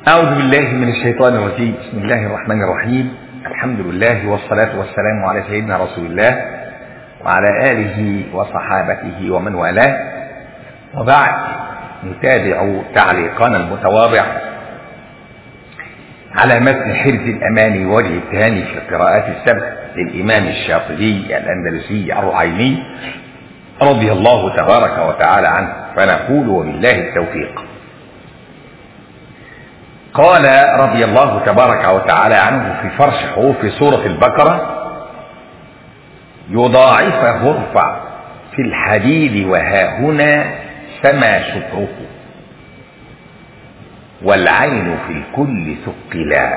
أعوذ بالله من الشيطان الرجيم بسم الله الرحمن الرحيم الحمد لله والصلاة والسلام على سيدنا رسول الله وعلى آله وصحابته ومن والاه وبعد نتابع تعليقنا المتواضع على متن حرز الأمان وجه التهاني في القراءات السبع للإمام الشاطبي الأندلسي الرعيني رضي الله تبارك وتعالى عنه فنقول وبالله التوفيق قال رضي الله تبارك وتعالى عنه في فرش حروف سورة البقرة يضاعف غرفة في الحديد وها هنا سما شكره والعين في الكل ثقلا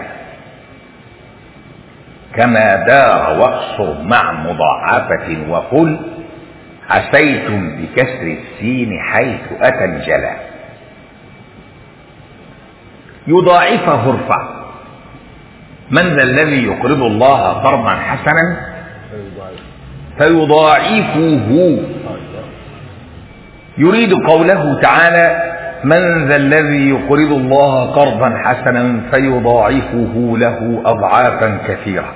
كما دار واقصر مع مضاعفة وقل عسيتم بكسر السين حيث أتى انجلى يضاعف غرفة من ذا الذي يقرض الله قرضا حسنا فيضاعفه يريد قوله تعالى من ذا الذي يقرض الله قرضا حسنا فيضاعفه له أضعافا كثيرة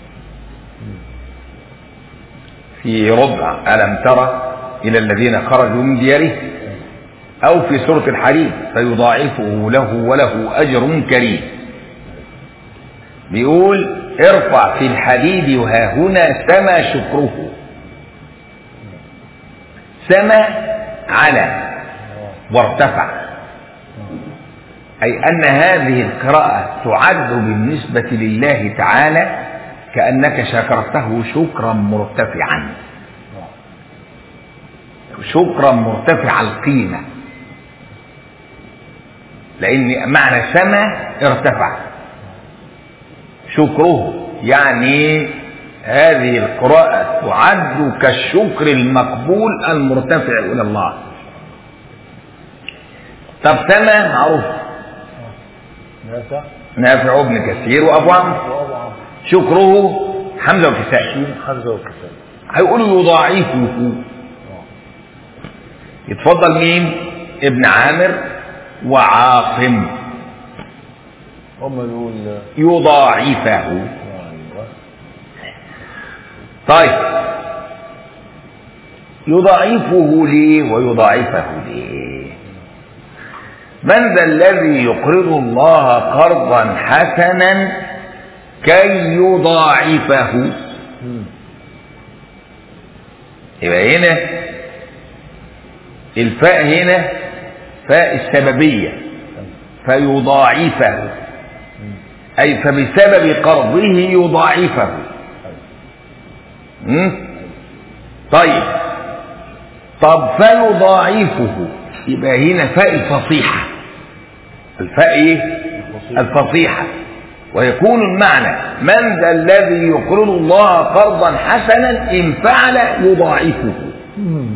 في ربع ألم ترى إلى الذين خرجوا من ديارهم أو في سورة الحريم فيضاعفه له وله أجر كريم بيقول ارفع في الحديد وها هنا سما شكره سما على وارتفع أي أن هذه القراءة تعد بالنسبة لله تعالى كأنك شكرته شكرا مرتفعا شكرا مرتفع القيمة لأن معنى سما ارتفع شكره يعني هذه القراءة تعد كالشكر المقبول المرتفع إلى الله طب سما معروف نافع نافع ابن كثير وأبو عمرو شكره حمزة وكسائي شين حمزة وكسائي هيقولوا يضاعفه يتفضل مين ابن عامر وعاصم هم يقول يضاعفه ايوه طيب يضاعفه ليه ويضاعفه ليه من ذا الذي يقرض الله قرضا حسنا كي يضاعفه مم. يبقى هنا الفاء هنا فاء السببية فيضاعفه أي فبسبب قرضه يضاعفه مم؟ طيب طب فيضاعفه يبقى هنا فاء الفصيحة الفاء ايه الفصيحة ويكون المعنى من ذا الذي يقرض الله قرضا حسنا إن فعل يضاعفه مم.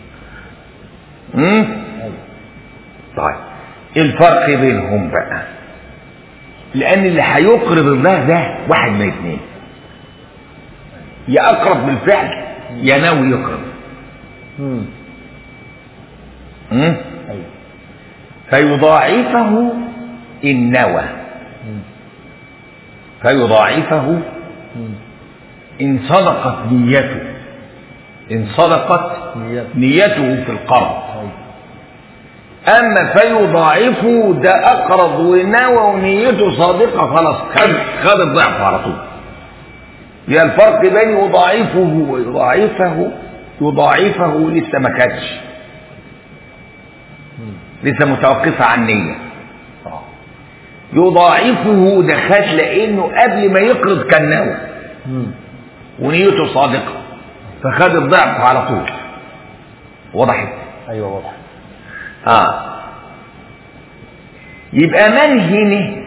مم؟ ايوه طيب الفرق بينهم بقى لأن اللي هيقرض الله ده واحد من اثنين يا أقرب بالفعل يا ناوي يقرض مم. مم؟ ايوه فيضاعفه إن نوى مم. فيضاعفه مم. إن صدقت نيته إن صدقت نيات نيته في القرض ايوه أما فيضاعفه ده أقرض ونوى ونيته صادقة خلاص خد خد الضعف على طول يبقى الفرق بين يضاعفه ويضاعفه يضاعفه لسه ما كانش مم. لسه متوقفة عن نية اه يضاعفه ده خد لأنه قبل ما يقرض كان نوى مم. ونيته صادقة فخد الضعف على طول وضحت ايوه واضح اه يبقى من هنا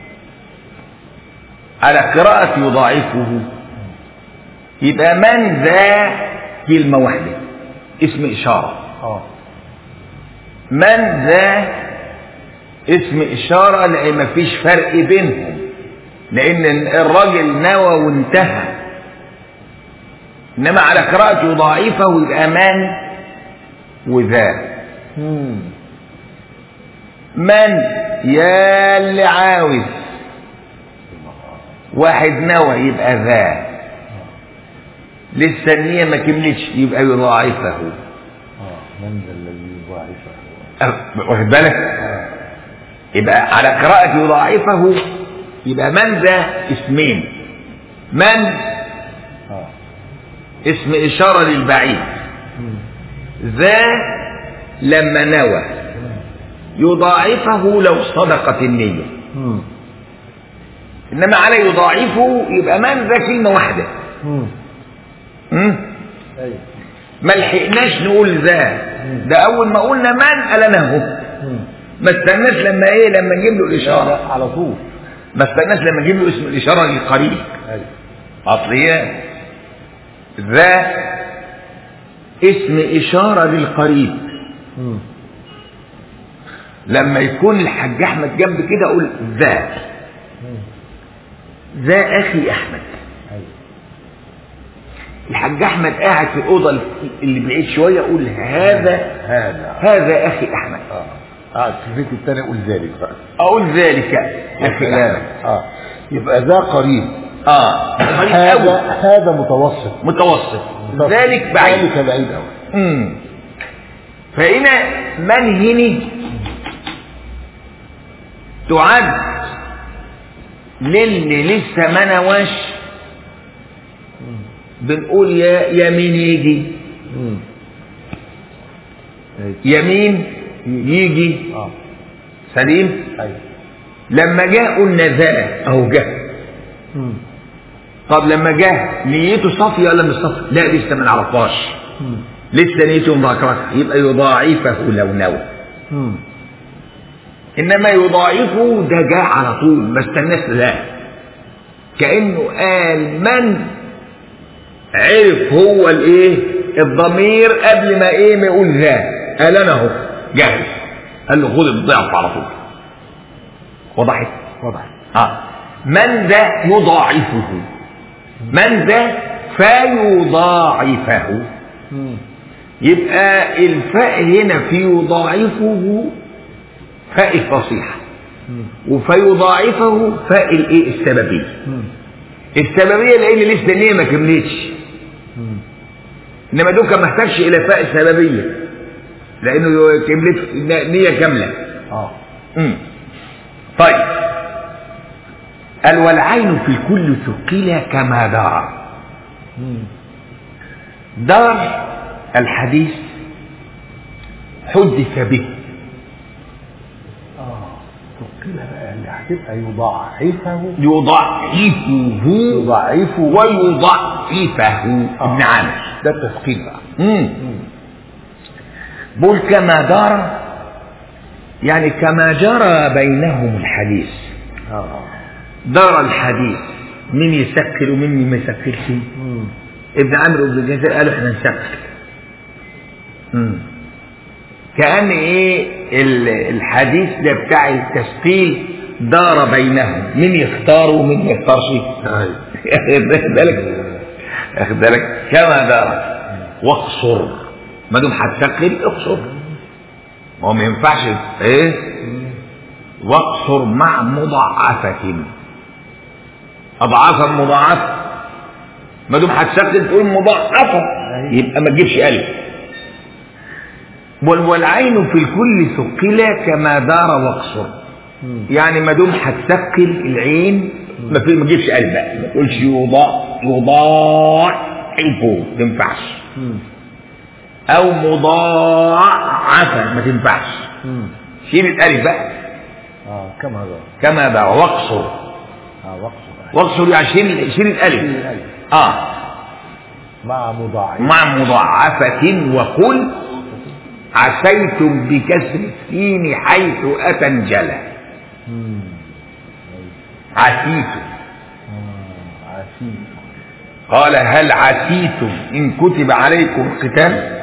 على قراءة يضاعفه يبقى من ذا كلمة واحدة اسم إشارة اه من ذا اسم إشارة لأن مفيش فرق بينهم لأن الراجل نوى وانتهى إنما على قراءة يضاعفه يبقى من وذا مم. من يا اللي عاوز واحد نوى يبقى ذا لسه النية ما كملتش يبقى يضاعفه اه من ذا الذي يضاعفه أه، واخد بالك يبقى على قراءة يضاعفه يبقى من ذا اسمين من اه اسم إشارة للبعيد مم. ذا لما نوى يضاعفه لو صدقت النية مم. إنما على يضاعفه يبقى من ذا كلمة واحدة مم. مم؟ ايوه ما لحقناش نقول ذا ده أول ما قلنا من قال أنا هو مم. ما استناش لما إيه لما نجيب له لا الإشارة لا على طول ما استناش لما نجيب له اسم الإشارة للقريب ايوه أصل هي ذا اسم إشارة للقريب مم. لما يكون الحاج أحمد جنب كده أقول ذا مم. ذا أخي أحمد ايوه الحاج أحمد قاعد في الأوضة اللي بعيد شوية أقول هذا هذا هذا أخي أحمد اه قاعد في البيت الثاني اقول ذلك بقى أقول ذلك أخي أحمد اه يبقى ذا قريب آه قريب هذا أوي هذا متوسط متوسط ذلك بعيد ذلك بعيد قوي مم. فهنا من هنا تعد للي لسه ما نواش بنقول يا يمين يجي مم. ايوه يمين يجي اه سليم ايوه لما جاء قلنا ذا اهو جه مم. طب لما جه نيته صافيه ولا مش صافيه؟ لا لسه ما نعرفهاش مم. لسه نيته مذاكرتها يبقى يضاعفه لو نوى مم. انما يضاعفه ده جاء على طول ما استناش لا كانه قال من عرف هو الايه الضمير قبل ما ايه ما يقول ذا قال انا اهو جاهز قال له خد الضعف على طول وضحت واضح اه من ذا يضاعفه من ذا فيضاعفه مم. يبقى الفاء هنا في يضاعفه فاء الفصيحة مم. وفيضاعفه فاء الايه السببية مم. السببية لان لسه النية ما كملتش مم. انما دول كان محتاجش الى فاء السببية لانه كملت نية كاملة اه مم. طيب قال والعين في الكل ثقيلة كما دار مم. دار الحديث حدث به اه ثقيلة بقى اللي هتبقى يضاعفه يضعفه يضاعفه ويضعفه ابن عامر ده التثقيل بقى مم. مم. بقول كما دار يعني كما جرى بينهم الحديث اه دار الحديث مين يسكر ومين ما يسكرش مم. ابن عمرو بن الجزار قالوا احنا نسكر مم. كأن ايه ال- الحديث ده بتاع التسقيل دار بينهم مين يختار ومين ما يختارش ايوه واخد بالك واخد بالك كما دار واقصر ما دام هتسقل اقصر ما هو ما ينفعش ايه واقصر مع مضاعفة أضعافا مضاعفة ما دام هتسقل تقول مضاعفة يبقى ما تجيبش ألف وال- والعين في الكل ثقلة كما دار واقصر مم. يعني ما دام هتثقل العين ما في ما تجيبش قلب بقى ما تقولش يضاع يضاعفه ما تنفعش مم. او مضاعفه ما تنفعش مم. شيل الالف بقى اه كم هذا كما بقى واقصر اه وقص واقصر يعني شيل شيل الالف الألف. اه مع مضاعف مع مضاعفة وقل عسيتم بكسر السين حيث أتى انجلى مم. عسيتم آه. عسير قال هل عسيتم إن كتب عليكم القتال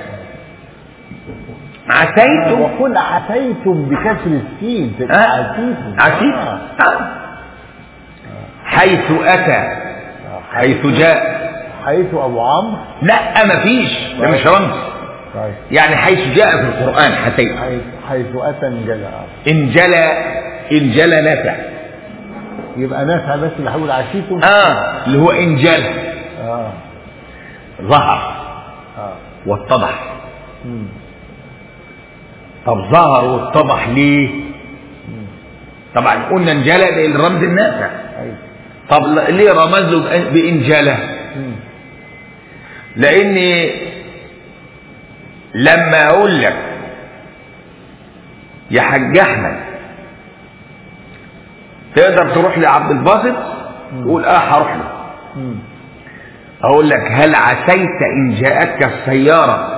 عسيتم وقل عسيتم بكسر السين تبقى آه. عسيتم عسيتم آه. آه. حيث أتى آه. حيث جاء حيث ابو عمرو لا مفيش ده مش رمز طيب يعني حيث جاء في القرآن حسيت حيث حيث اتى انجلى انجلى انجلى نفع يبقى نافع بس اللي هقول عشيتم اه اللي هو انجلى اه ظهر اه واتضح مم. طب ظهر واتضح ليه طبعا قلنا انجلى ده الرمز النافع ايوه طب ل- ليه رمز له بأن- بانجلى مم. لان لما اقول لك يا حاج احمد تقدر تروح لعبد الباسط تقول اه هروح له مم. اقول لك هل عسيت ان جاءتك السياره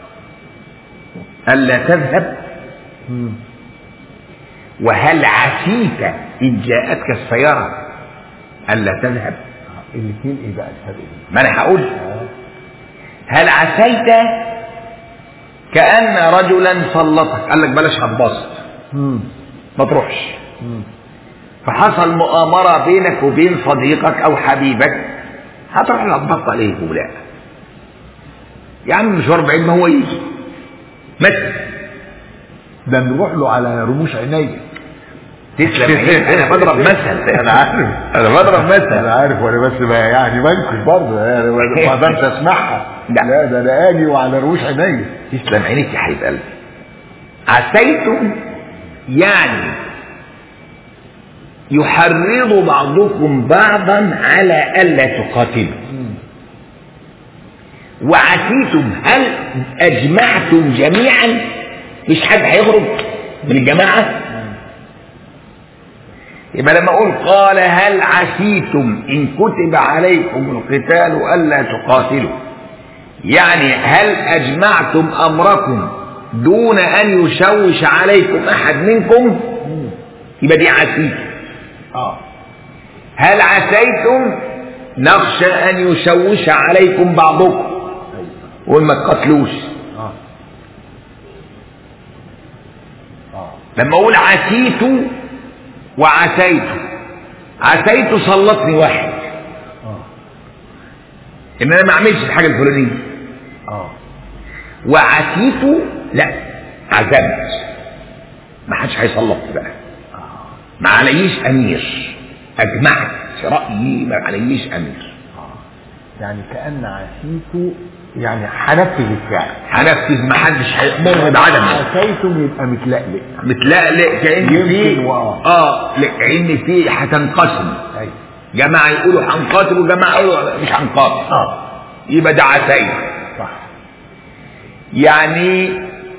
الا تذهب مم. وهل عسيت ان جاءتك السياره الا تذهب آه. الاثنين ايه بقى الفرق بينهم؟ ما انا هقول اه هل عسيت كأن رجلا سلطك قال لك بلاش هتبسط مم. ما تروحش مم. فحصل مؤامرة بينك وبين صديقك أو حبيبك هتروح له هتبسط عليه ولا يا عم مشوار بعيد ما هو يجي مثل ده نروح له على رموش عينيا تسلم عينيك انا بضرب مثل انا عارف انا بضرب انا مثل عارف وانا بس بقى يعني بنكش برضه يعني ما ما اقدرش اسمعها لا. لا ده لقاني وعلى رموش عينيا تسلم عينيك يا حبيب قلبي عسيتم يعني يحرض بعضكم بعضا على الا تقاتلوا وعسيتم هل اجمعتم جميعا مش حد هيخرج من الجماعه يبقى لما اقول قال هل عسيتم ان كتب عليكم القتال الا تقاتلوا يعني هل اجمعتم امركم دون ان يشوش عليكم احد منكم يبقى دي عسيتم اه هل عسيتم نخشى ان يشوش عليكم بعضكم ايوه وما تقتلوش اه اه لما اقول عسيت وعسيت عسيت سلطني واحد اه ان انا ما اعملش الحاجه الفلانيه اه وعسيت لا عزمت ما حدش هيسلطني بقى ما عليش امير اجمعت رايي ما عليش امير يعني كأن عسيت يعني هنفذ الفعل هنفذ ما حدش هيأمرني بعدم عسيتم يبقى متلقلق متلقلق كأن يمكن في وآه. اه لان في هتنقسم ايوه جماعه يقولوا هنقاتل وجماعه يقولوا مش هنقاتل اه يبقى ده عسيت صح يعني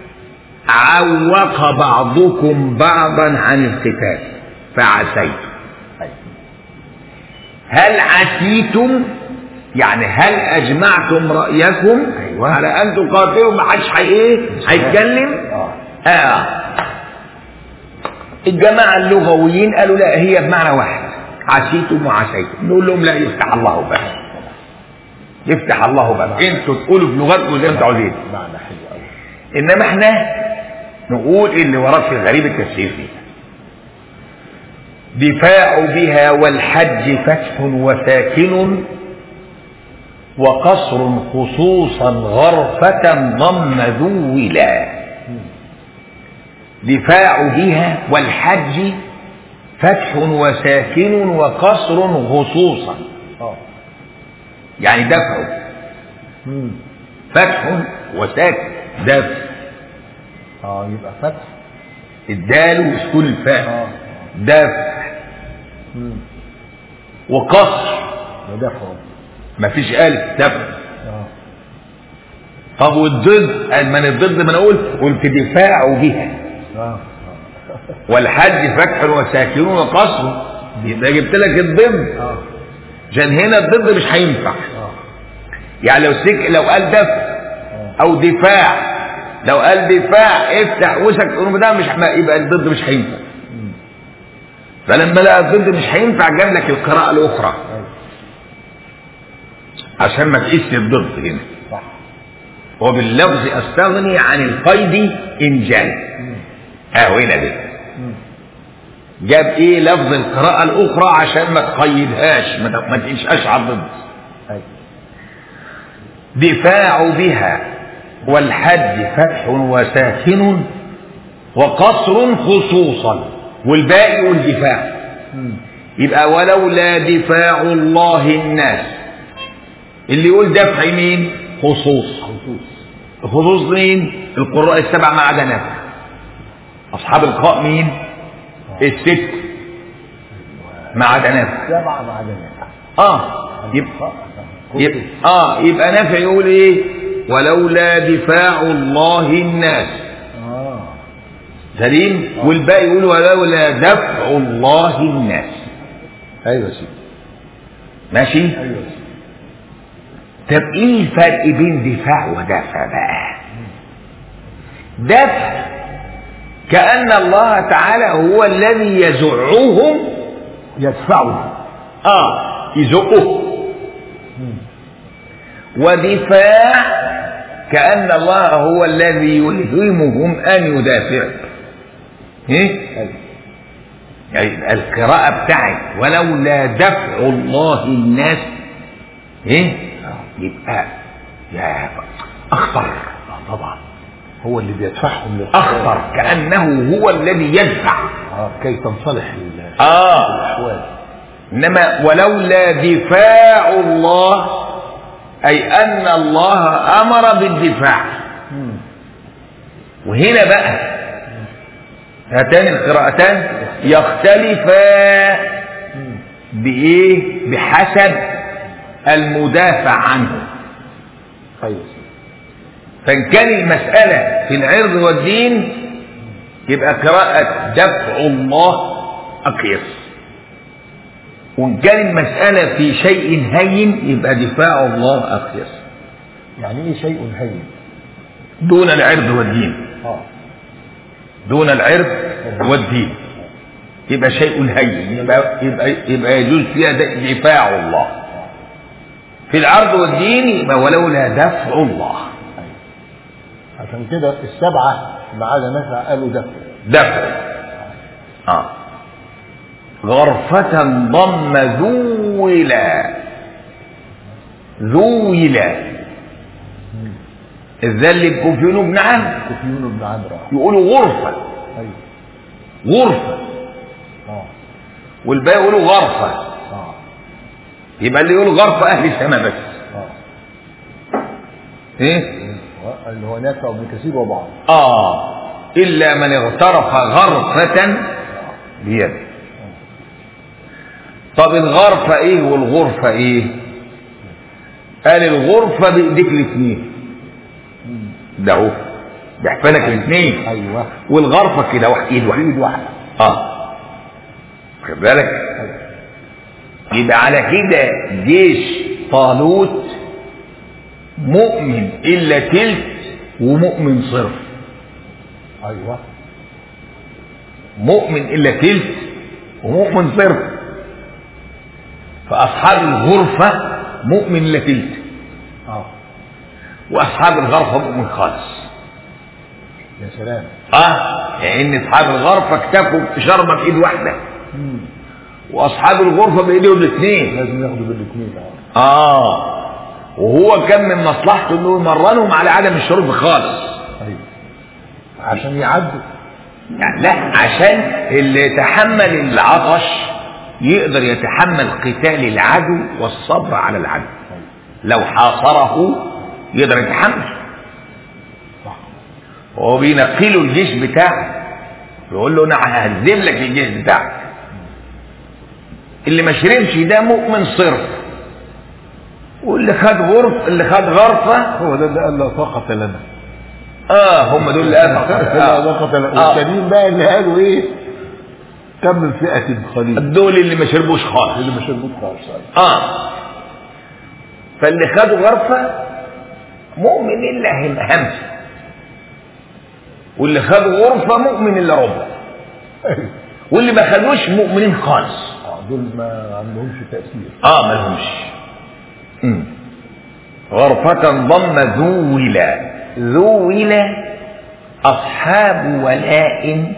عوق بعضكم بعضا عن القتال فعسيت ايوه هل عسيتم يعني هل اجمعتم رايكم أيوة. على ان تقاتلوا ما حدش هي ايه هيتكلم اه اه الجماعه اللغويين قالوا لا هي بمعنى واحد عسيتم وعسيتم نقول لهم لا يفتح الله بقى يفتح الله بقى انتوا تقولوا بلغتكم زي ما انتوا عاوزين معنى حلو قوي انما احنا نقول اللي وراه في الغريب التفسير فيه دفاع بها والحج فتح وساكن وقصر خصوصا غرفة ضم ذولا دفاع بها والحج فتح وساكن وقصر خصوصا اه يعني دفع مم. فتح وساكن دفع اه يبقى فتح الدال وسكون الفاء اه دفع مم. وقصر ودفعه مفيش ألف دفع اه طب والضد قال من الضد ما انا قلت قلت دفاع بها اه والحج فتح وساكن وقصر يبقى جبت لك الضد اه عشان هنا الضد مش هينفع اه يعني لو سك لو قال دفع اه او دفاع لو قال دفاع افتح وشك تقول ده مش ما يبقى الضد مش هينفع مم. فلما لقى الضد مش هينفع جاب لك القراءة الأخرى ايوه عشان ما تقيسش الضد هنا صح وباللفظ استغني عن القيد ان جاء مم. ها هنا ده مم. جاب ايه لفظ القراءة الأخرى عشان ما تقيدهاش ما ت- ما تنشأش على الضد ايوه دفاع بها والحج فتح وساكن وقصر خصوصا والباقي يقول دفاع مم. يبقى ولولا دفاع الله الناس اللي يقول دفع مين خصوص خصوص خصوص مين القراء السبع ما عدا نافع اصحاب القاء مين الست ما عدا نافع سبعة مع جميع اه يبقى يبقى اه يبقى نافع يقول ايه ولولا دفاع الله الناس اه سليم والباقي يقول ولولا دفع الله الناس ايوه يا سيدي ماشي ايوه يا سيدي طب ايه الفرق بين دفاع ودفع بقى دفع كأن الله تعالى هو الذي يزعهم يدفعه اه يزقه مم. ودفاع كأن الله هو الذي يلهمهم أن يدافعوا إيه؟ ايوه يعني القراءة بتاعت ولولا دفع الله الناس إيه؟ يبقى يا أخطر اه طبعا هو اللي بيدفعهم للخير. أخطر كأنه هو الذي يدفع اه كي تنصلح ال- آه الاحوال إنما ولولا دفاع الله أي أن الله أمر بالدفاع مم. وهنا بقى هاتان القراءتان يختلفا مم. بإيه؟ بحسب المدافع عنه ايوه يا سيدي فإن كان المسألة في العرض والدين يبقى قراءة دفع الله أقيس وإن كان المسألة في شيء هين يبقى دفاع الله أقيس يعني ايه شيء هين دون العرض والدين اه دون العرض والدين يبقى شيء هين يبقى, يبقى, يبقى يجوز فيها د- دفاع الله في العرض والدين يبقى ولولا دفع الله أيوة. عشان كده السبعة ما عدا نفع قالوا دفع دفع آه. غرفة ضم ذولا ذولا الذل الكوفيون بن عمرو كوفيون بن عمرو يقولوا غرفة ايوه غرفة اه والباقي يقولوا غرفة اه يبقى اللي يقول غرفة أهل السماء بس اه إيه؟ اللي هو نافع وابن كثير وبعض آه إلا من اغترف غرفة بيده طب الغرفة إيه والغرفة إيه؟ قال الغرفة بإيديك الاثنين ده هو بيحفنك الاثنين ايوه والغرفة كده واحد إيد واحد ايد واحده اه خد بالك يبقى على كده جيش طالوت مؤمن الا تلت ومؤمن صرف ايوه مؤمن الا تلت ومؤمن صرف فاصحاب الغرفه مؤمن الا تلت اه واصحاب الغرفه مؤمن خالص يا سلام اه لان اصحاب الغرفه اكتفوا بشربه بايد واحده مم. واصحاب الغرفه بايديهم الاثنين لازم ياخدوا بالاثنين اه اه وهو كان من مصلحته انه يمرنهم على عدم الشرب خالص ايوه عشان يعدوا يعني لا عشان اللي يتحمل العطش يقدر يتحمل قتال العدو والصبر على العدو ايوه لو حاصره يقدر يتحمل صح وهو بينقله الجيش بتاعه يقول له انا ههزم لك الجيش بتاعك اللي ما شربش ده مؤمن صرف واللي خد غرف اللي خد غرفه هو ده اللي قال لا طاقة لنا اه هم دول اللي لا قالوا طاقة لنا آه. والتانيين بقى اللي قالوا ايه كم من فئة قليل دول اللي ما شربوش خالص اللي مش هربوط خالص أيوة. اه فاللي خدوا غرفة مؤمن إلا هم همسة واللي خدوا غرفة مؤمن إلا ربع ايوه واللي ما خدوش مؤمنين خالص آه، دول ما عندهمش تأثير اه ما لهمش مم. غرفة ضم ذولا ذولا أصحاب ولاء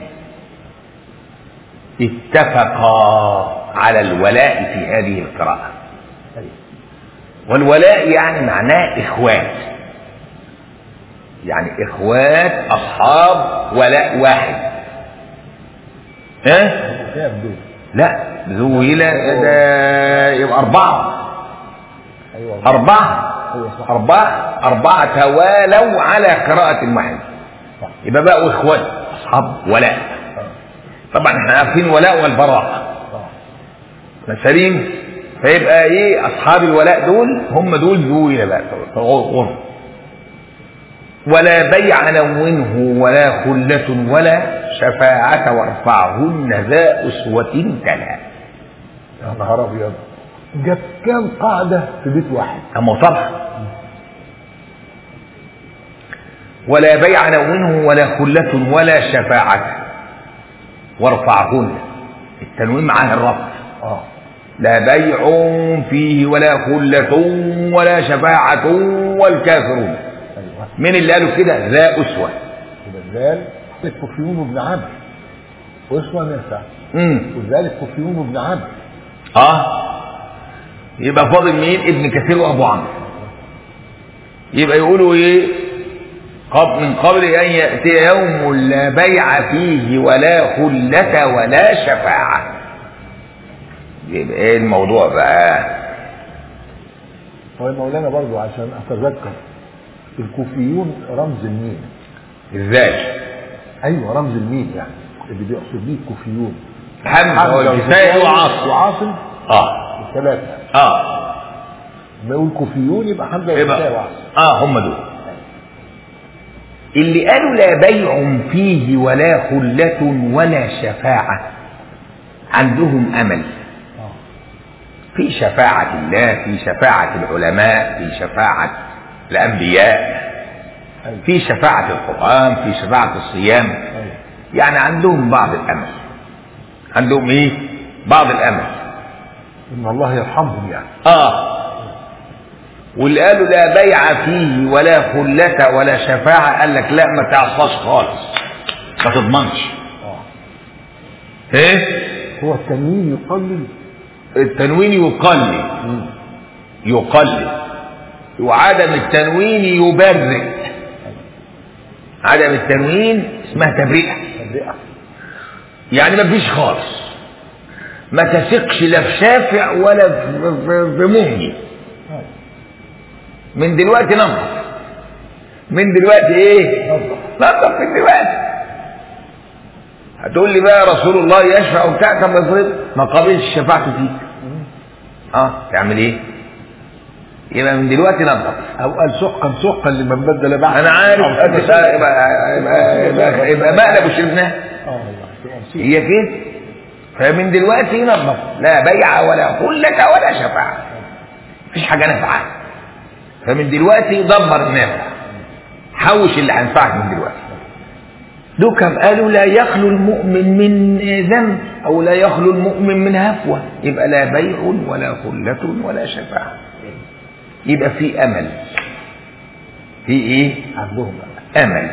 اتفقا على الولاء في هذه القراءة ايوه والولاء يعني معناه إخوات يعني إخوات أصحاب ولاء واحد ها كام دول لا ذويل ده يبقى أربعة ايوه أربعة ايوه صح أربعة أربعة توالوا على قراءة واحدة صح يبقى بقوا إخوان أصحاب ولاء آه. طبعا احنا عارفين ولاء والبراء صح سليم فيبقى ايه اصحاب الولاء دول هم دول ذوي بقى غر ولا بيع نونه ولا خلة ولا شفاعة وارفعهن ذا أسوة تلا يا نهار ابيض جاب كام قاعده في بيت واحد أما طبعا ولا بيع نونه ولا خلة ولا شفاعة وارفعهن التنوين معاه الرفع اه لا بيع فيه ولا خلة ولا شفاعة والكافرون ايوه من اللي قالوا كده ذا أسوة يبقى ذلك كفيون بن عمرو واسوه نافع امم وذلك كفيون بن عمرو اه يبقى فاضل مين ابن كثير وابو عمرو يبقى يقولوا ايه قبل من قبل ان ياتي يوم لا بيع فيه ولا خلة ولا شفاعة يبقى ايه الموضوع بقى هو يا مولانا برضو عشان اتذكر الكوفيون رمز الميم ازاي ايوه رمز الميم يعني اللي بيقصد بيه الكوفيون حمزة والكسائي وعاصم وعاصم اه الثلاثه اه لما يقول كوفيون يبقى حمزه والكسائي يبقى وعاصم اه هم دول اللي قالوا لا بيع فيه ولا خلة ولا شفاعة عندهم أمل اه في شفاعة الله في شفاعة العلماء في شفاعة الأنبياء ايوه في شفاعة القرآن في شفاعة الصيام ايوه يعني عندهم بعض الأمل عندهم إيه بعض الأمل ان الله يرحمهم يعني آه واللي قالوا لا بيع فيه ولا خلة ولا شفاعة قال لك لا ما تعصاش خالص ما تضمنش اه ايه هو التنوين يقلل التنوين يقلل مم. يقلل وعدم التنوين يبرئ عدم التنوين اسمها تبرئة تبرئه يعني ما فيش خالص ما تثقش لا في شافع ولا في في- في مهني أيوة. من دلوقتي ننظف من دلوقتي ايه نظف. ننظف من دلوقتي هتقول لي بقى رسول الله يشفع وبتاع طب افرض ما قابلش شفاعته فيك مم. اه تعمل ايه يبقى من دلوقتي ننظف او قال سحقا سحقا لمن بدل بعد انا عارف أو يبقى يبقى يبقى, يبقى, يبقى مقلب وشربناه اه والله تبقى نسيت. هي كده فمن دلوقتي ينظف لا بيع ولا خلة ولا شفاعة مفيش حاجة نافعة فمن دلوقتي دبر النافع حوش اللي هينفعك من دلوقتي دوكم قالوا لا يخلو المؤمن من ذنب او لا يخلو المؤمن من هفوة يبقى لا بيع ولا خلة ولا شفاعة يبقى في امل في ايه عندهم بقى امل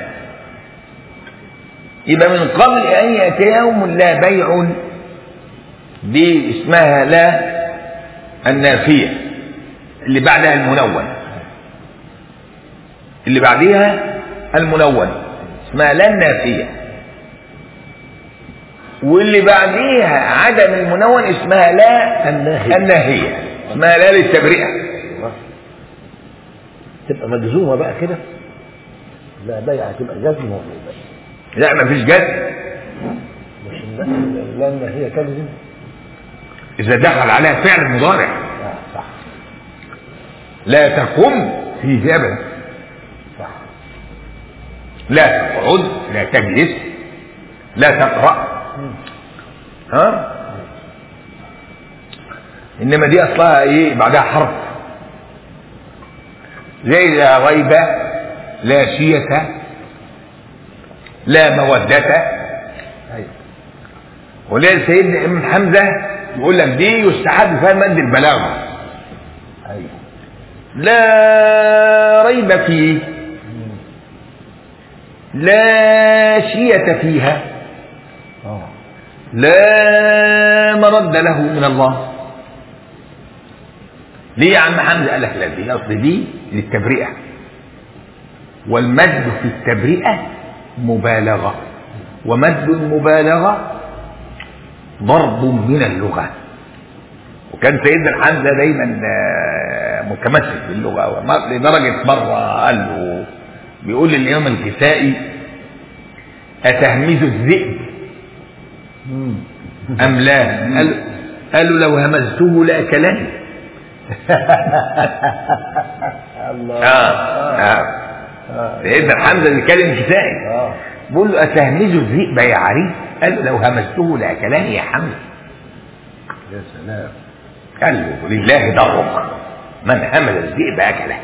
يبقى من قبل ان ياتي يوم لا بيع دي اسمها لا النافيه اللي بعدها المنون اللي بعديها المنون اسمها لا النافيه واللي بعديها عدم المنون اسمها لا الناهية. الناهيه اسمها لا للتبرئه أيوة. تبقى مجزومه بقى كده لا بيع تبقى جزمه لا مفيش جد مش إن- لان هي تجزم اذا دخل عليها فعل مضارع اه صح لا تقم فيه ابدا صح لا تقعد لا تجلس لا تقرا مم. ها انما دي اصلها ايه بعدها حرف زي لا ريب لا شية لا مودة ايوه ولذلك سيدنا ابن حمزة يقول لك دي يستحب فيها مد البلاغة ايوه لا ريب فيه مم. لا شية فيها اه لا مرد له من الله ليه يا عم حمزه قال لك لا دي اصل دي للتبرئه والمد في التبرئه مبالغه ومد المبالغه ضرب من اللغة وكان سيدنا حمزة دايما آه، متمسك باللغة وما- لدرجة مرة قال له بيقول للإمام الكسائي أتهمز الذئب مم. أم لا قال, قال له لو همزته لأكلني الله آه. آه. آه. سيدنا حمزة بيكلم كسائي اه بيقول له أتهمز الذئب يا عريس قال له لو همزته لأكلني يا حمزة يا سلام قال له لله درك من همز الذئب أكله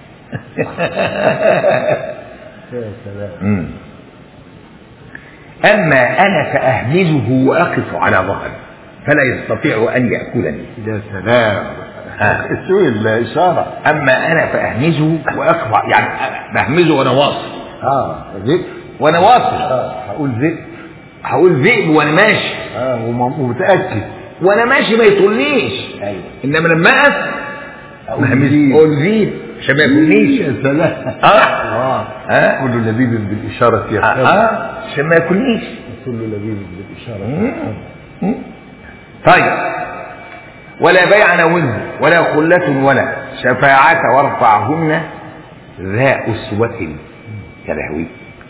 يا سلام مم. أما أنا فأهمزه وأقف على ظهري فلا يستطيع أن يأكلني يا سلام آه. شو الإشارة أما أنا فأهمزه وأقف يعني بهمزه وأنا واصل اه ذئب وأنا واصل اه هقول ذئب هقول ذئب وأنا ماشي اه وم- ومتأكد وأنا ماشي ما يطولنيش ايوه إنما لما أقف أقول بهمز ذئب. أقول ذئب عشان ما ياكلنيش يا سلام آه. اه آه. كل لبيب بالإشارة آه. يفهم آه. عشان ما ياكلنيش كل لبيب بالإشارة مم. يفهم مم. طيب ولا بيع نوله ولا خلة ولا شفاعة وارفعهن ذا أسوة يا لهوي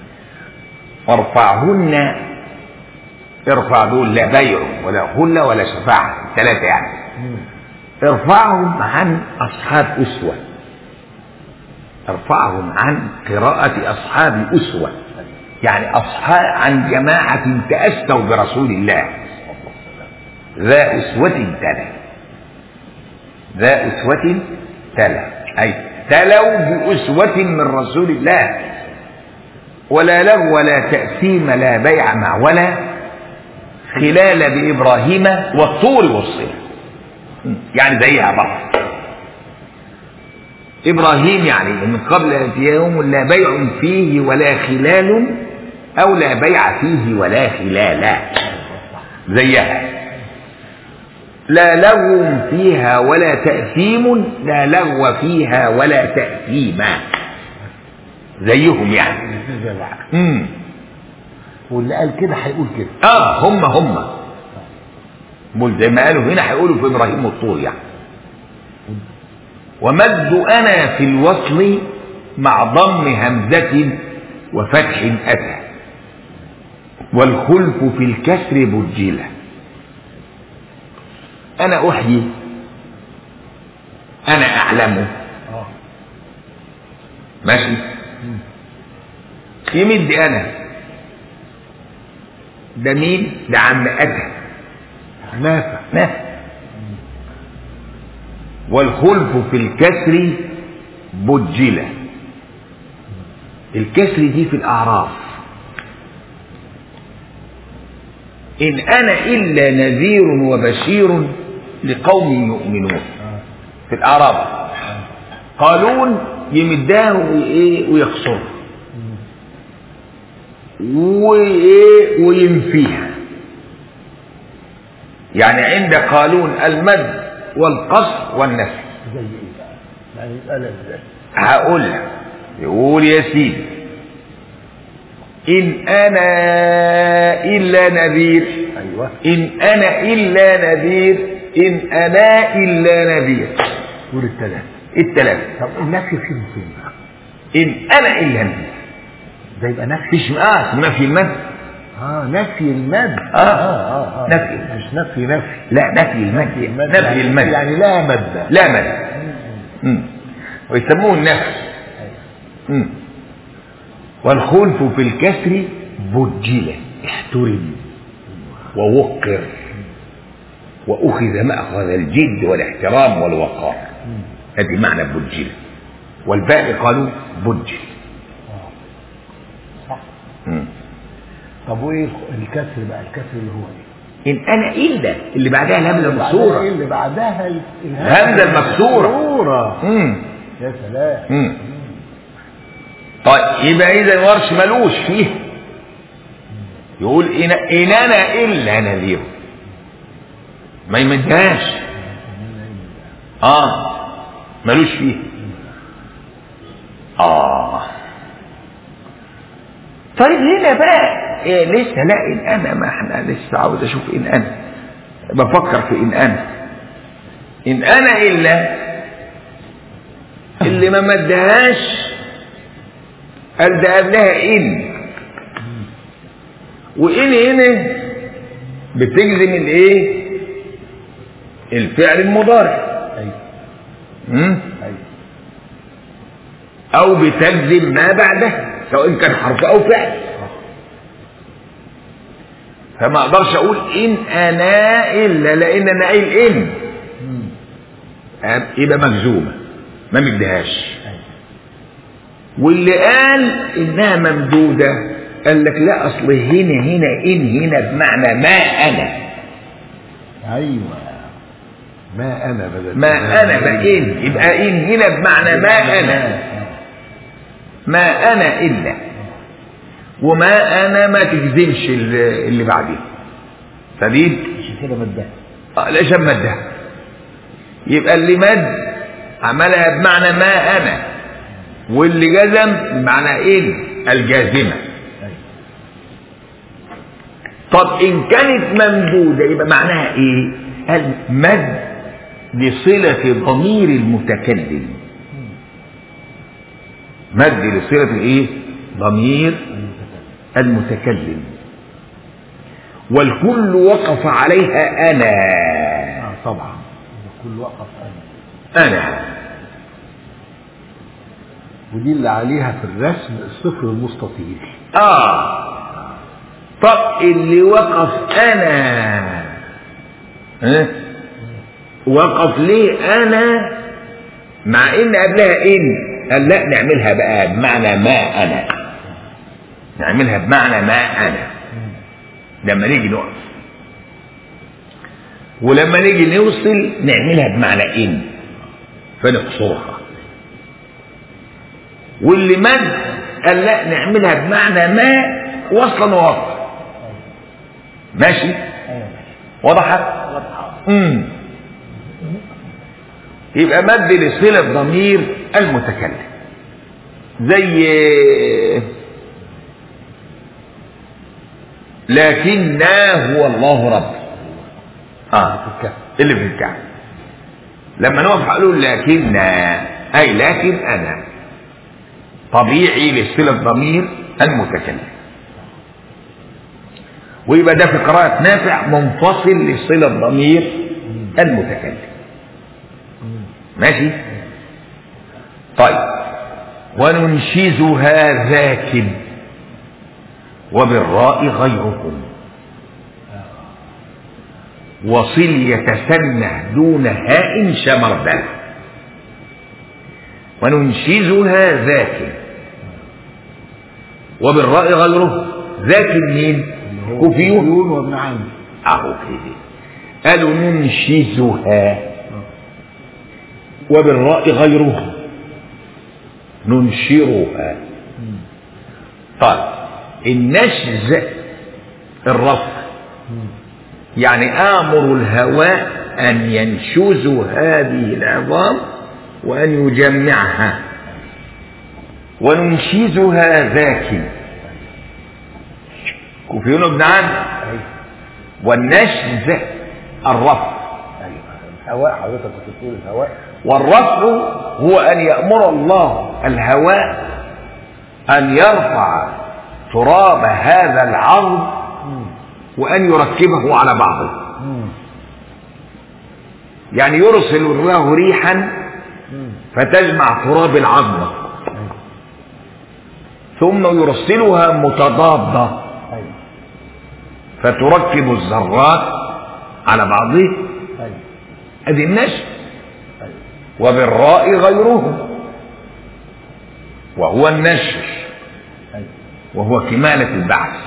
وارفعهن ارفع دول لا بيع ولا خلة ولا شفاعة ثلاثة يعني مم. ارفعهم عن أصحاب أسوة ارفعهم عن قراءة أصحاب أسوة يعني أصحاب عن جماعة تأسوا برسول الله ذا أسوة تلا ذا أسوة تلا أي تلوا بأسوة من رسول الله ولا له ولا تأثيم لا بيع مع ولا خلال بإبراهيم والطور والصلة يعني زيها برضه إبراهيم يعني من قبل يأتي يوم لا بيع فيه ولا خلال أو لا بيع فيه ولا خلال زيها لا لغو فيها ولا تأثيم لا لغو فيها ولا تأثيم زيهم يعني الاثنين زي بعض امم واللي قال كده هيقول كده اه هم هم بقول زي ما قالوا هنا هيقولوا في ابراهيم والطور يعني ومد انا في الوصل مع ضم همزه وفتح اتى والخلف في الكسر بجله انا احيي انا اعلم اه ماشي مم. يمد انا ده مين ده عم اتى نافع نافع والخلف في الكسر بجلة الكسر دي في الأعراف إن أنا إلا نذير وبشير لقوم يؤمنون اه في الأعراف قالون يمدها وإيه ويقصر وإيه وينفيها يعني عند قالون المد والقصر والنفي زي ايه بقى يعني يتقال ازاي هقول لك يقول يا سيدي إن أنا إلا نذير ايوه إن أنا إلا نذير إن أنا إلا نذير قول الثلاثة الثلاثة طب النفي فين فين بقى إن أنا إلا نذير ده يبقى نفي فيش آه اسمه نفي المد اه نفي المد آه. اه اه نفي. مش نفي نفي لا نفي المد المد نفي يعني- المد يعني لا مد لا مد مم. ويسموه النفي مم. والخلف في الكسر بجل احترم ووقر وأخذ مأخذ الجد والاحترام والوقار هذه معنى بجل والباقي قالوا بجل آه. صح مم. طب وايه الكسر بقى الكسر اللي هو ايه إن أنا إلا اللي بعدها الهمزة بعدها المكسورة ايه اللي بعدها ال- الهمزة المكسورة. المكسورة مم. يا سلام مم. طيب يبقى إذا ورش ملوش فيه يقول إن, إن أنا إلا نذير ما يمدهاش آه ملوش فيه آه طيب هنا بقى إيه لسه لا إن أنا ما احنا لسه عاوز أشوف إن أنا بفكر في إن أنا إن أنا إلا اللي ما مدهاش قال ده قبلها إن وإن هنا بتجزم الإيه؟ الفعل المضارع ايوه مم؟ ايوه أو بتجزم ما بعده سواء كان حرف أو فعل فما أقدرش أقول إن أنا إلا لأن أنا قايل إن مم. يبقى مجزومة ما مديهاش ايوه واللي قال إنها ممدودة قال لك لا أصل هنا هنا إن هنا بمعنى ما أنا ايوه ما انا بدل ما أنا بإن يبقى إن هنا بمعنى ما أنا ما أنا إلا وما أنا ما تجزمش اللي اللي بعديه سديد عشان كده مدها آه، ليش مدها يبقى اللي مد عملها بمعنى ما أنا واللي جزم بمعنى إن الجازمة ايوه طب إن كانت ممدودة يبقى معناها إيه؟ قال مد لصلة ضمير المتكلم مد لصلة الإيه؟ ضمير المتكلم والكل وقف عليها أنا اه طبعا كل وقف انا أنا ودي اللي عليها في الرسم الصفر المستطيل آه طب اللي وقف أنا ها؟ وقف ليه أنا مع إن قبلها إن قال لا نعملها بقى بمعنى ما أنا نعملها بمعنى ما أنا لما نيجي نقف ولما نيجي نوصل نعملها بمعنى إن فنقصرها واللي مد قال لا نعملها بمعنى ما وصلا ووصلا ماشي ايوه وضحت واضحه امم يبقى مد لصلة ضمير المتكلم زي لكننا هو الله رب اه في الكهف اللي في الكعب لما نقف هقول لكن اي لكن انا طبيعي لصلة ضمير المتكلم ويبقى ده في قراءة نافع منفصل لصلة ضمير المتكلم ماشي طيب وننشزها ذاك وبالراء غيركم وصل يتسنه دون هاء شمردا وننشزها ذاك وبالراء غيره ذاك مين كوفيون وابن عامر اهو كده قالوا ننشزها وبالراء غيره ننشرها طيب النشز الرفع يعني آمر الهواء أن ينشزوا هذه العظام وأن يجمعها وننشزها ذاك كوفيون بن عامر ايوه والنشز الرفع ايوه الهواء حضرتك كنت بتقول الهواء والرفع هو أن يأمر الله الهواء أن يرفع تراب هذا العظم وأن يركبه على بعضه مم. يعني يرسل الله ريحا مم. فتجمع تراب العظمة ثم يرسلها متضادة ايوه فتركب الذرات على بعضها ايوه ادي النشر ايوه وبالراء غيره وهو النشر ايوه وهو كمالة البعث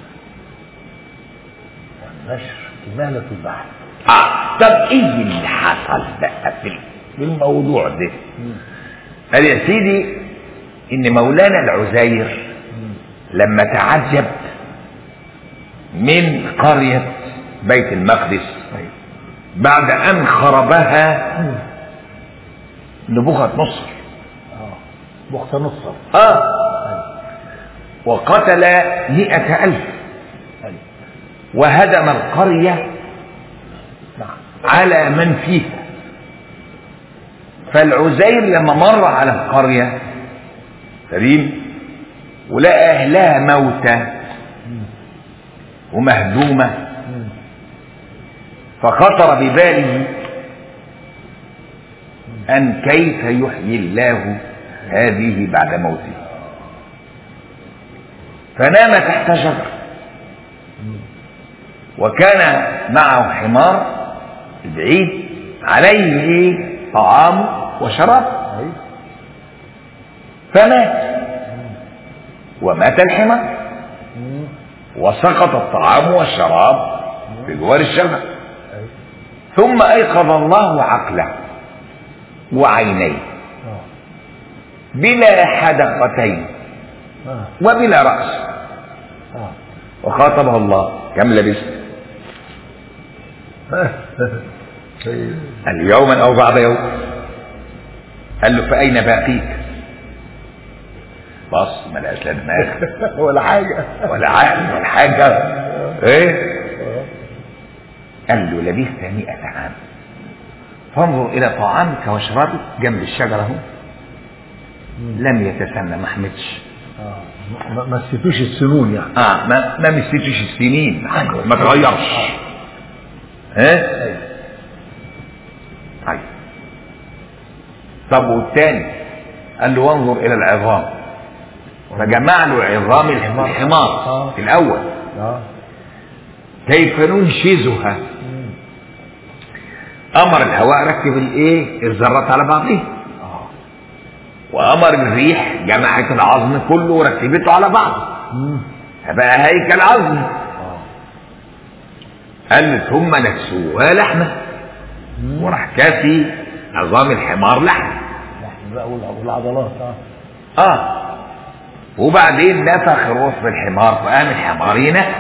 والنشر كمالة البحث آه طب ايه اللي حصل بقى في في الموضوع ده قال يا سيدي ان مولانا العزير لما تعجب من قرية بيت المقدس بعد ان خربها نبوخذ نصر اه بخت نصر اه وقتل مئة ألف ايوه وهدم القرية على من فيها فالعزير لما مر على القرية سليم ولقى أهلها موتى ومهدومة فخطر بباله أن كيف يحيي الله هذه بعد موته فنام تحت شجر وكان معه حمار بعيد عليه طعام وشراب أيوة. فمات ومات الحمار مم. وسقط الطعام والشراب في جوار الشجر أيوة. ثم ايقظ الله عقله وعينيه آه. بلا حدقتين آه. وبلا راس آه. وخاطبه الله كم لبست أيوة. قال له يوما او بعض يوم قال له فاين باقيك بص ما لقاش لا دماغ ولا حاجة ولا عقل ولا حاجه ايه آه. قال له لبثت مئة عام فانظر إلى طعامك وشرابك جنب الشجرة اهو لم يتسنى ما حمدش آه. ما- ما نسيتوش السنون يعني اه ما ما مسيتش السنين ما تغيرش ها أيوة. طيب طب والتاني قال له وانظر الى العظام فجمع له عظام الحمار. الحمار آه. في الاول آه. كيف ننشزها مم. امر الهواء ركب الايه الذرات على بعضها آه. وامر الريح جمعت العظم كله وركبته على بعض مم. فبقى هيكل عظم آه. قال ثم نكسوها لحمه مم. وراح كاسي عظام الحمار لحم لحم بقى والع- والعضلات اه اه وبعدين نفخ الروح في الحمار فقام الحمار ينفخ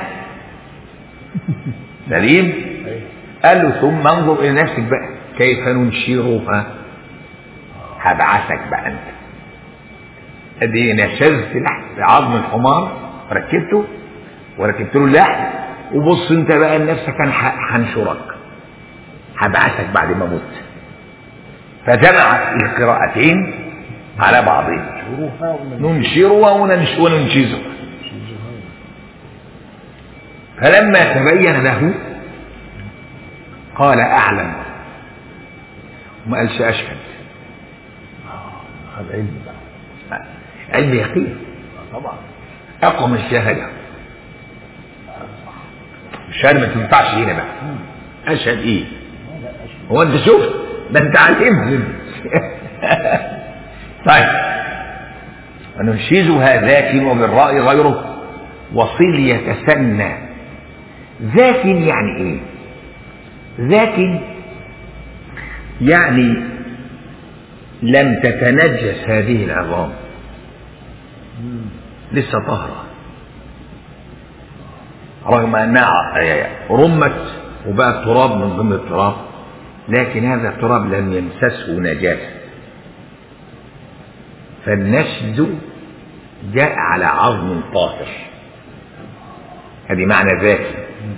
سليم أيوة. قال له ثم انظر الى نفسك بقى كيف ننشرها هبعثك بقى انت ادي نشزت لحم في عظم الحمار ركبته وركبت له اللحم وبص انت بقى لنفسك انا ح- هنشرك هبعثك بعد ما مت فجمع القراءتين على بعضهم شروها ومن ننشرها وننش- وننشزها فلما تبين له قال اعلم وما قالش اشهد خد علم بقى علم يقين آه، طبعا اقوى من الشهاده الشهاده ما تنفعش هنا بقى اشهد ايه آه، لا أشهد. هو انت شفت ده انت علمت طيب وننشزها ذاك وبالراء غيره وصل يتسنى ذاك يعني ايه ذاك يعني لم تتنجس هذه العظام مم. لسه طاهرة رغم أنها رمت وبقى تراب من ضمن التراب لكن هذا التراب لم يمسسه نجاسة فالنشد جاء على عظم طاهر هذه معنى ذاتي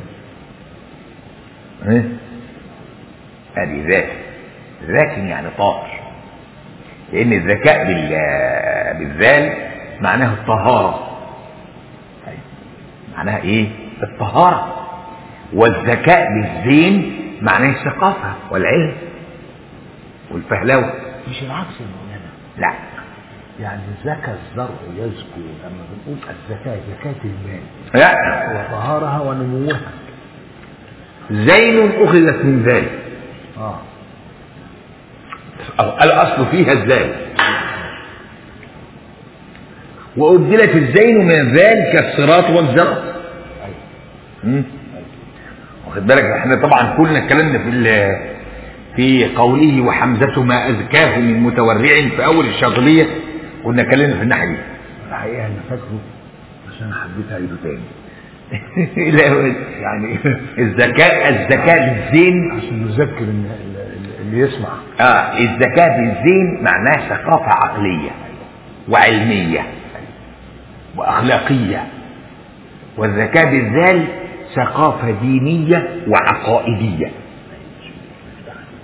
ها؟ هذه ذاتي ذاتي يعني طاهر لأن الذكاء بال- بالذال معناه الطهارة معناها ايه الطهارة والذكاء بالزين معناه الثقافة والعلم والفهلوة مش العكس يا مولانا لا يعني زكى الزرع يزكو لما بنقول الزكاة زكاة المال لا وطهارها ونموها زين أخذت من ذلك اه الأصل فيها الزال وأبدلت الزين من الذال كالصراط والزرط ايوه مم. واخد بالك احنا طبعا كلنا اتكلمنا في ال- في قوله وحمزة ما أزكاه من متورع في أول الشاطبية كنا اتكلمنا في الناحية دي الحقيقة أنا فاكره بس أنا حبيت أعيده تاني لا، يعني الذكاء الذكاء بالزين عشان نذكر إن اللي يسمع اه الذكاء بالزين معناه ثقافة عقلية وعلمية وأخلاقية والذكاء بالذال ثقافة دينية وعقائدية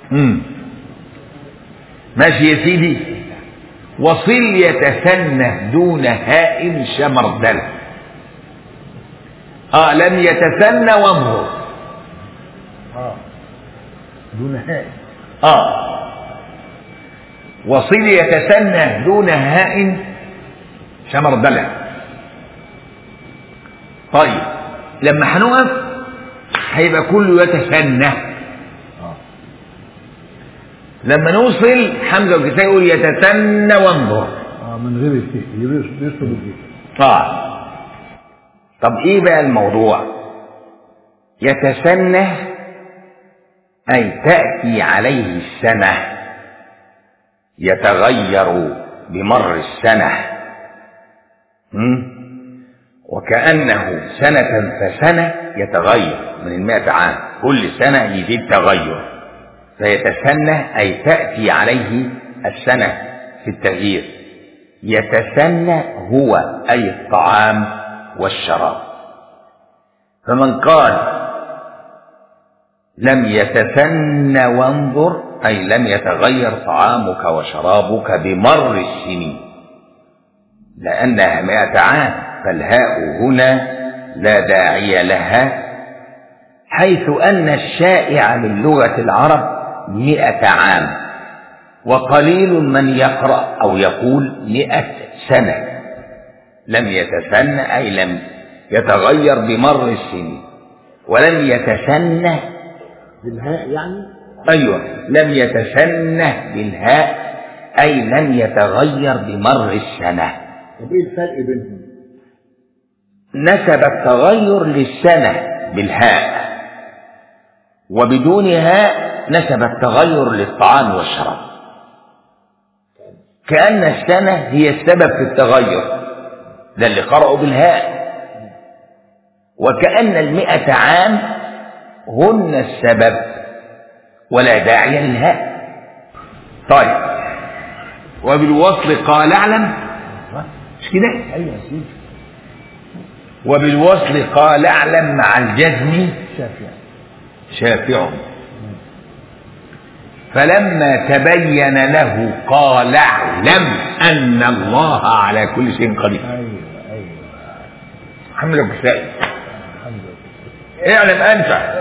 امم ماشي يا سيدي وصل يتثنى دون هاء شمردل اه لم يتثنى وانظر اه دون هاء اه وصل يتثنى دون هاء شمردلة طيب لما هنقف هيبقى كله يتثنى اه لما نوصل حمزة والكسائي يقول يتثنى وانظر اه من غير الفه يرسل يرسل الفه اه طب ايه بقى الموضوع يتسنى اي تأتي عليه السنة يتغير بمر السنة م? وكأنه سنة فسنة يتغير من المائة عام كل سنة يزيد تغير فيتسنى أي تأتي عليه السنة في التغيير يتسنى هو أي الطعام والشراب فمن قال لم يتسنى وانظر أي لم يتغير طعامك وشرابك بمر السنين لأنها مائة عام فالهاء هنا لا داعي لها حيث أن الشائع من لغة العرب مئة عام وقليل من يقرأ أو يقول مئة سنة لم يتسنى أي لم يتغير بمر السنين ولم يتسنى بالهاء يعني أيوة لم يتسنى بالهاء أي لم يتغير بمر السنة طب ايه الفرق بينهم؟ نسب التغير للسنة بالهاء وبدون هاء نسب التغير للطعام والشراب كأن السنة هي السبب في التغير ده اللي قرأوا بالهاء وكأن المئة عام هن السبب ولا داعي للهاء طيب وبالوصل قال اعلم ها؟ مش كده ايوه يا سيدي وبالوصل قال اعلم مع الجزم شافع شافع فلما تبين له قال اعلم ان الله على كل شيء قدير ايوه ايوه محمد الكسائي الحمد لله اعلم انت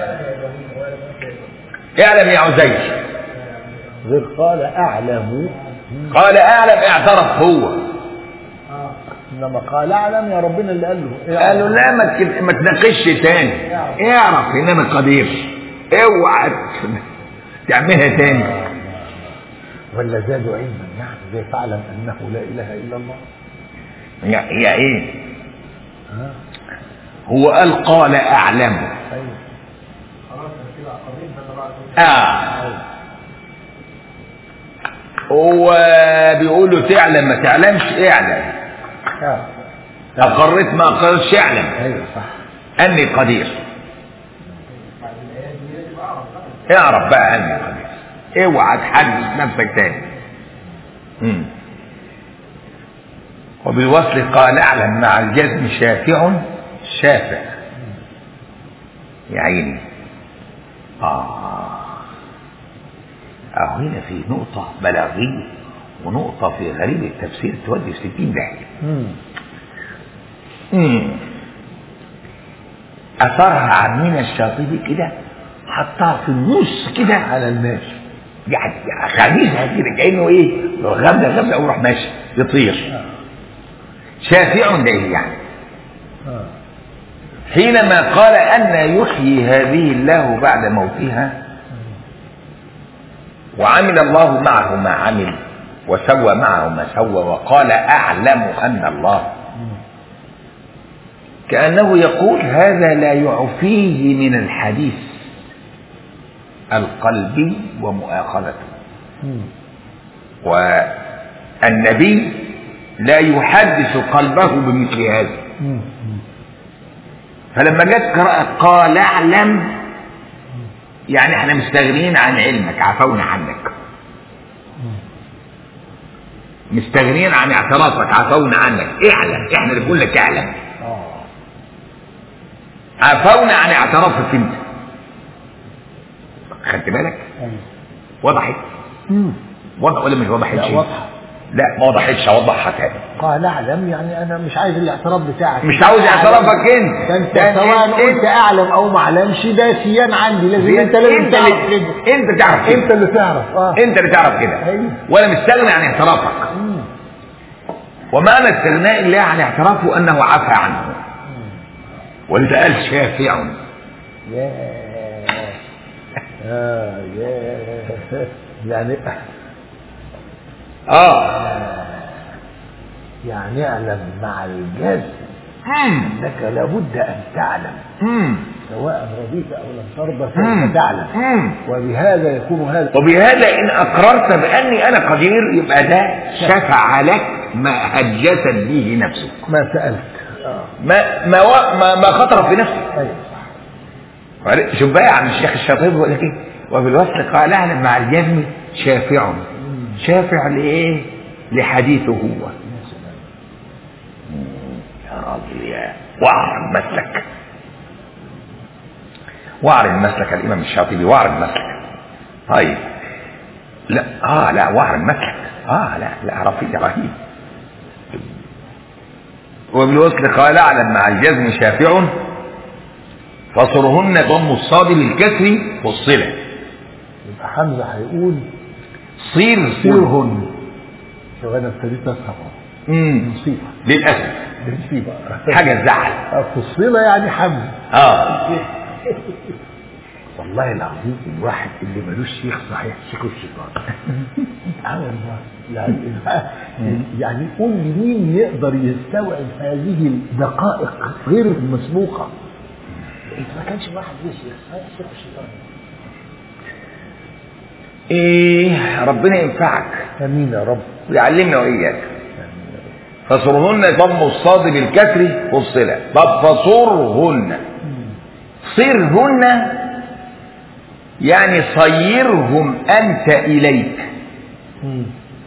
اعلم يا عزيز غير قال اعلم قال اعلم اعترف هو انما قال اعلم يا ربنا اللي قال له قال له لا ما تك- ما تناقشش تاني اعرف ان انا قدير اوعى تعملها تاني ولا زادوا علما يعني زي فاعلم انه لا اله الا الله هي هي ايه ها هو قال قال اعلم ايوه اه هو بيقول له تعلم ما تعلمش اعلم آه. اقريت ما اقرتش اعلم ايوه صح اني قدير اعرف بقى اني قدير اوعى تحدث نفسك تاني مم. وبالوصل قال اعلم مع الجزم شافع شافع يا عيني اه اهو هنا في نقطة بلاغية ونقطة في غريب التفسير تودي في ستين داهية مم. مم. أثرها عمنا الشاطبي كده حطها في النص كده على الماشي يعني خميسها كده كأنه إيه غمزة غمزة ويروح ماشي يطير آه. شافع ده إيه يعني آه. حينما قال أن يحيي هذه الله بعد موتها وعمل الله معه ما عمل وسوى معه ما سوى وقال أعلم أن الله مم. كأنه يقول هذا لا يعفيه من الحديث القلبي ومؤاخذته مم. والنبي لا يحدث قلبه بمثل هذا مم. مم. فلما جت قراءة قال اعلم يعني احنا مستغنيين عن علمك عفونا عنك مستغنيين عن اعترافك عفونا عنك اعلم احنا اللي بنقول لك اعلم اه عفونا عن اعترافك انت خدت بالك ايوه وضحت مم. وضح ولا مش وضحت لا شيء؟ واضحة لا ما وضحتش اوضحها تاني قال اعلم يعني انا مش عايز الاعتراف بتاعك مش عاوز اعترافك انت ده انت ده سواء انت- قلت اعلم او ما اعلمش ده سيان عندي لازم انت لازم انت تعرف اللي كده انت تعرف كده انت اللي تعرف اه انت اللي تعرف كده ايوه. ولا مستغني عن اعترافك مم. ومعنى استغناء الله عن اعترافه انه عفى عنه ولذا قال شافع يا اه يا يعني اه يعني اعلم مع الجزم مم. انك لابد ان تعلم مم. سواء رضيت او لم ترضى مم. سوف تعلم مم. وبهذا يكون هذا وبهذا ان اقررت باني انا قدير يبقى ده شفع لك ما هجست به نفسك ما سالت اه ما ما و- ما, ما خطر في نفسك ايوه صح شوف بقى يا عم الشيخ الشاطبي بيقول لك ايه وبالوصل قال اعلم مع الجزم شافع شافع لايه لحديثه هو يا سلام يا راجل يا واعرض مسلك واعرض مسلك الامام الشاطبي واعرض مسلك طيب لا اه لا واعرض مسلك اه لا لا رفيق رهيب وبالوصل قال اعلم مع الجزم شافع فصرهن ضم الصاد للكسر والصله يبقى حمزه هيقول صير سيرهن شوف انا ابتديت افهم امم مصيبه للاسف دي مصيبه حاجه تزعل الصله يعني حمزه اه والله العظيم الواحد اللي ملوش شيخ صحيح شيخ الشيطان اه والله يعني يعني قول لي مين يقدر يستوعب هذه الدقائق غير المسبوقه انت ما كانش واحد ليه شيخ صحيح شيخ الشيطان ايه ربنا ينفعك امين يا رب ويعلمنا واياك فصرهن ضم الصاد بالكسر والصله طب فصرهن صرهن يعني صيرهم انت اليك مم.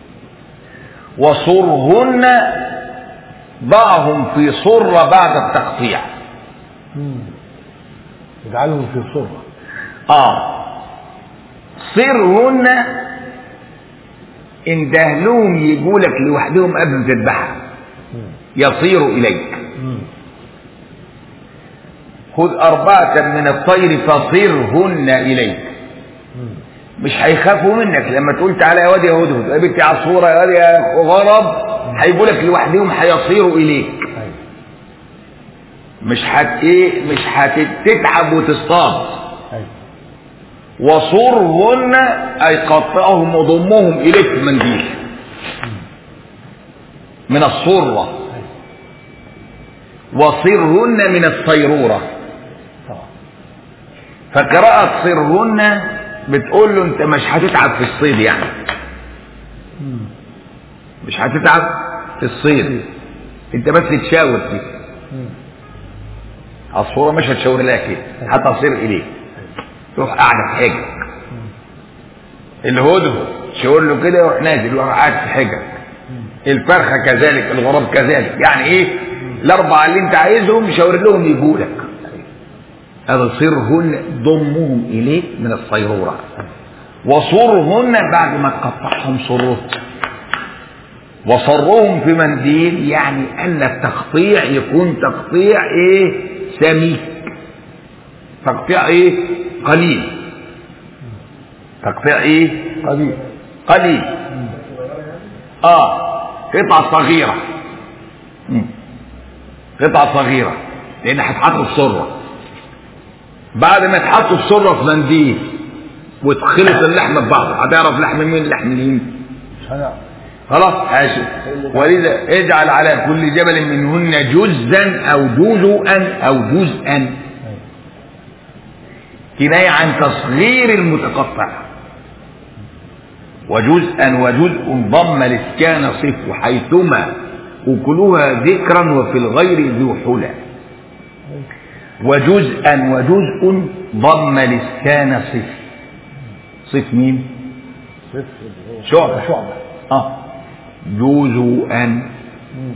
وصرهن ضعهم في صر بعد التقطيع مم. اجعلهم في صره اه صرهن ان دهلهم يجوا لك لوحدهم قبل ما تذبحها مم. يصير اليك مم. خذ أربعة من الطير فصرهن إليك مم. مش هيخافوا منك لما تقول تعالى يا واد يا هدهد يا بنت عصفورة يا واد يا غرب هيجوا لك لوحدهم هيصيروا إليك أيوة. مش هت إيه مش هتتعب وتصطاد أيوة. وصرهن أي قطعهم وضمهم إليك في منديل من الصرة وصرهن من الصيرورة طبعا فقراءة صرهن بتقول له انت مش هتتعب في الصيد يعني مم. مش هتتعب في الصيد انت بس تشاور فيه مم. عصفورة مش هتشاور لها كده هتصير اليك تروح قاعدة في حجرك الهدهد تشاور له كده يروح نازل يروح قاعد في حجرك الفرخة كذلك الغراب كذلك يعني ايه الاربعة اللي انت عايزهم شاور لهم يجوا لك هذا صرهن ضمهم اليك من الصيرورة وصرهن بعد ما تقطعهم صروت وصرهم في منديل يعني ان التقطيع يكون تقطيع ايه سميك تقطيع ايه قليل تقطيع ايه قليل قليل اه قطعة صغيرة مم. قطعة صغيرة لان هتحط في سرة بعد ما تحط في سرة في منديل وتخلط اللحمة ببعض هتعرف لحم مين لحم مين مش هنعرف خلاص ماشي ولذا اجعل على كل جبل منهن جزءا او جزءا او جزءا أيوة. كناية عن تصغير المتقطع وجزءا وجزء ضم الاسكان صف حيثما أكلها ذكرا وفي الغير ذو حلى وجزءا وجزء ضم الاسكان صف صف مين؟ صفر شعبة. شعبة اه جزءا مم.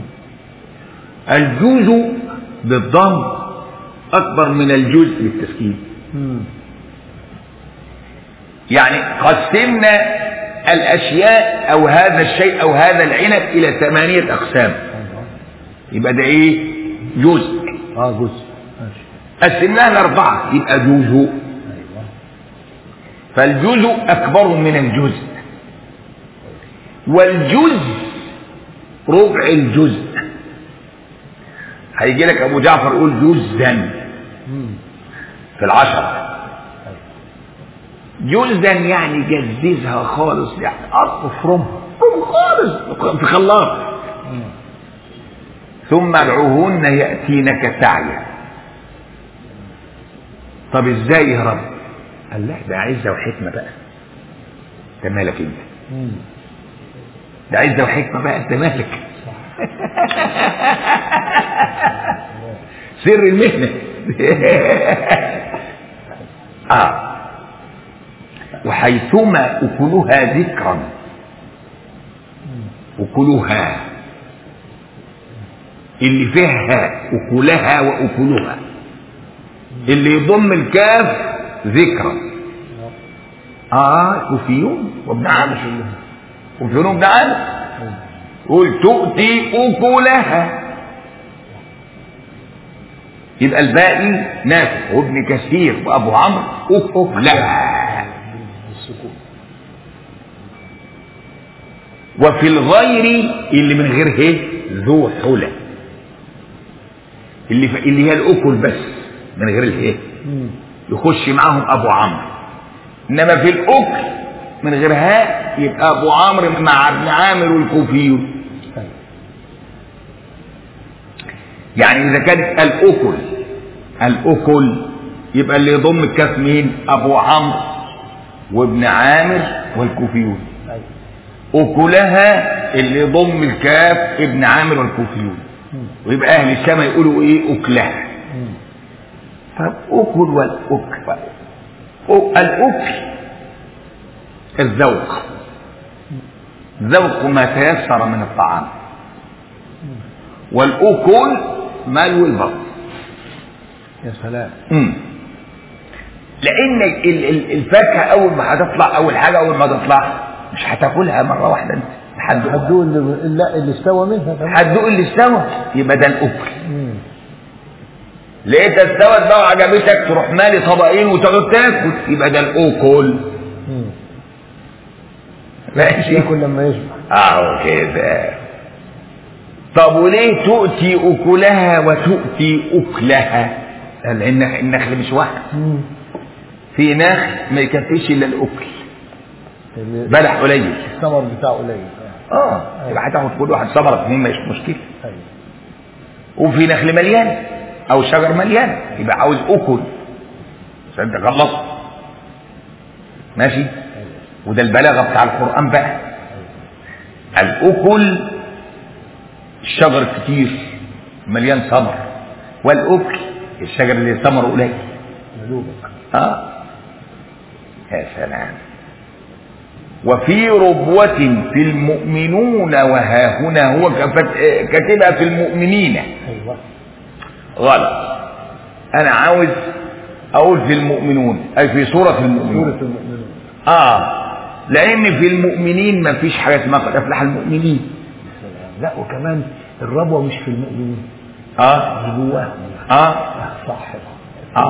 الجزء بالضم أكبر من الجزء بالتسكين مم. يعني قسمنا الاشياء او هذا الشيء او هذا العنب الى ثمانيه اقسام ايوه يبقى ده ايه جزء اه جزء ماشي قسمناها لاربعه يبقى جزء ايوه فالجزء اكبر من الجزء والجزء ربع الجزء هيجي لك ابو جعفر يقول جزءا مم. في العشرة جزءا يعني جززها خالص يعني أصف افرمها خالص في خلاط مم. ثم ادعوهن يأتينك سعيا طب ازاي يا رب قال لا ده عزة وحكمة بقى انت مالك انت مم. ده عزة وحكمة بقى انت مالك سر المهنة اه وحيثما أكلها ذكرا أكلها اللي فيها أكلها وأكلها اللي يضم الكاف ذكرا اه كوفيون وابن عامر كوفيون وابن عامر قل تؤتي أكلها يبقى الباقي نافع وابن كثير وابو عمرو أكلها بالسكون وفي الغير اللي من غير ايه ذو حلى اللي ف... اللي هي الاكل بس من غير الايه مم. يخش معاهم ابو عمرو انما في الاكل من غير هاء يبقى ابو عمرو مع ابن عامر والكوفيون ايوه يعني اذا كانت الاكل الاكل يبقى اللي يضم الكاف مين ابو عمرو وابن عامر والكوفيون ايوه أكلها اللي يضم الكاف ابن عامر والكوفيون مم. ويبقى أهل الشام يقولوا إيه أكلها مم. طب أكل والأكل أ- الأكل الذوق ذوق ما تيسر من الطعام والأكل ملو البطن يا سلام مم. لأن ال- ال- الفاكهة أول ما هتطلع أول حاجة أول ما تطلع مش هتاكلها مرة واحدة أنت لحد هدوء اللي لا اللي استوى منها كمان هتدوق اللي استوى يبقى ده الأكل مم. لقيتها استوت بقى وعجبتك تروح مالي طبقين وتقعد تاكل يبقى ده الاكل مم. ماشي ياكل لما يشبع اهو كده طب وليه تؤتي اكلها وتؤتي اكلها لان النخل مش واحد مم. في نخل ما يكفيش الا الاكل اللي بلح قليل الثمر بتاعه قليل آه. اه يبقى هتاخد كل واحد ثمره اتنين مش مشكله ايوه وفي نخل مليان او شجر مليان يبقى عاوز اكل عشان تخلص ماشي وده البلاغه بتاع القران بقى الاكل الشجر كتير مليان ثمر والاكل الشجر اللي ثمره قليل ملوبك اه يا سلام وفي ربوة في المؤمنون وها هنا هو كفت- كاتبها في المؤمنين ايوه غلط انا عاوز اقول في المؤمنون اي في سورة المؤمنون سورة المؤمنون اه لان في المؤمنين ما فيش حاجة اسمها قد افلح المؤمنين يا سلام لا وكمان الربوة مش في المؤمنين اه دي جواهم اه صح اه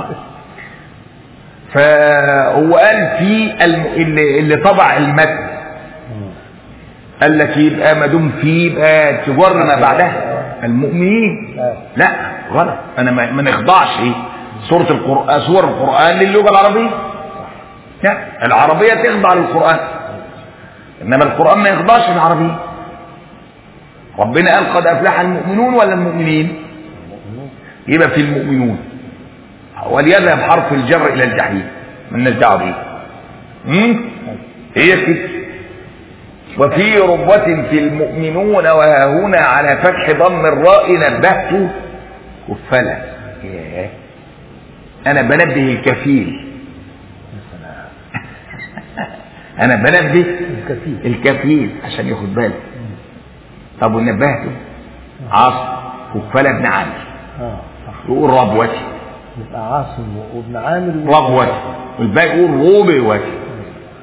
فهو قال في الم... اللي, اللي طبع المتن مم. قال لك يبقى ما دام في يبقى تجر ما بعدها المؤمنين آه. لا غلط انا ما, ما نخضعش سورة القرآن سور القرآن للغة العربية لا العربية تخضع للقرآن انما القرآن ما يخضعش للعربية ربنا قال قد افلح المؤمنون ولا المؤمنين المؤمنون يبقى في المؤمنون وليذهب حرف الجر الى الجحيم من دعوه به أمم؟ هي كده وفي ربوة في المؤمنون وها هنا على فتح ضم الراء نبهت كفلا ياه. انا بنبه الكفيل يا سلام انا بنبه الكثير الكفيل عشان ياخد باله طب ونبهته عاصم كفلا ابن عامر اه صح يقول ربوتي يبقى عاصم وابن عامر ربوتي والباقي يقول ربوتي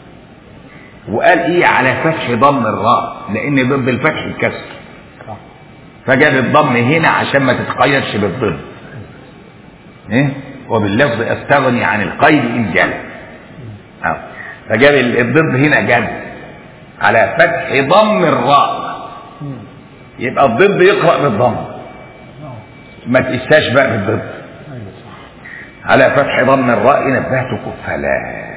وقال ايه على فتح ضم الراء لان ضد الفتح الكسر صح فجاب الضم هنا عشان ما تتقيدش بالضد ايه وباللفظ استغني عن القيد ان جل أه. فجاب ال- الضد هنا جاب على فتح ضم الراء مم. يبقى الضد يقرأ بالضم آه. ما تقيسهاش بقى بالضد ايوه صح على فتح ضم الراء نبهتك فلا